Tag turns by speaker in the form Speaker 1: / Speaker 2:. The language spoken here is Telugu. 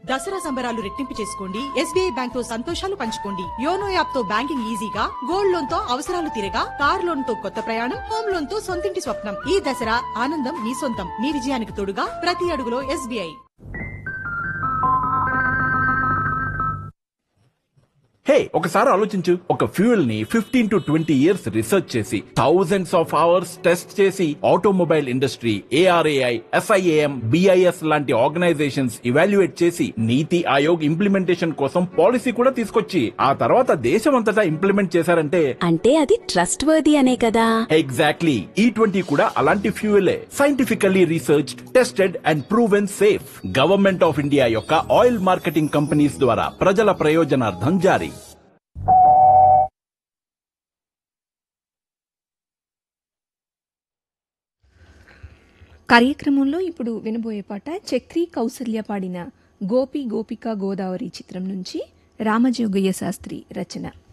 Speaker 1: దసరా సంబరాలు రెట్టింపు చేసుకోండి ఎస్బీఐ బ్యాంక్ తో సంతోషాలు పంచుకోండి యోనో యాప్ తో బ్యాంకింగ్ ఈజీగా గోల్డ్ లోన్ తో అవసరాలు తీరగా కార్ లోన్ తో కొత్త ప్రయాణం హోమ్ లోన్ తో సొంతింటి స్వప్నం ఈ దసరా ఆనందం మీ సొంతం మీ విజయానికి తోడుగా ప్రతి అడుగులో ఎస్బీఐ
Speaker 2: హే ఒకసారి ఆలోచించు ఒక ఫ్యూయల్ ని fifteen to twenty years research చేసి థౌజండ్స్ ఆఫ్ అవర్స్ టెస్ట్ చేసి automobile industry ARAI SIAM BIS లాంటి ఆర్గనైజేషన్స్ ఇవాల్యుయేట్ చేసి నీతి ఆయోగ్ ఇంప్లిమెంటేషన్ కోసం పాలసీ కూడా తీసుకొచ్చి ఆ తర్వాత దేశమంతటా ఇంప్లిమెంట్ చేశారంటే
Speaker 3: అంటే అది ట్రస్ట్ వర్ది అనే కదా
Speaker 2: ఎగ్జాక్ట్లీ ఈ ట్వంటీ కూడా అలాంటి ఫ్యూయలే scientifically research tested and proven safe government of India యొక్క ఆయిల్ మార్కెటింగ్ కంపెనీస్ ద్వారా ప్రజల ప్రయోజనార్థం జారీ
Speaker 4: కార్యక్రమంలో ఇప్పుడు వినబోయే పాట చక్రి కౌసల్య పాడిన గోపి గోపిక గోదావరి చిత్రం నుంచి రామజోగయ్య శాస్త్రి రచన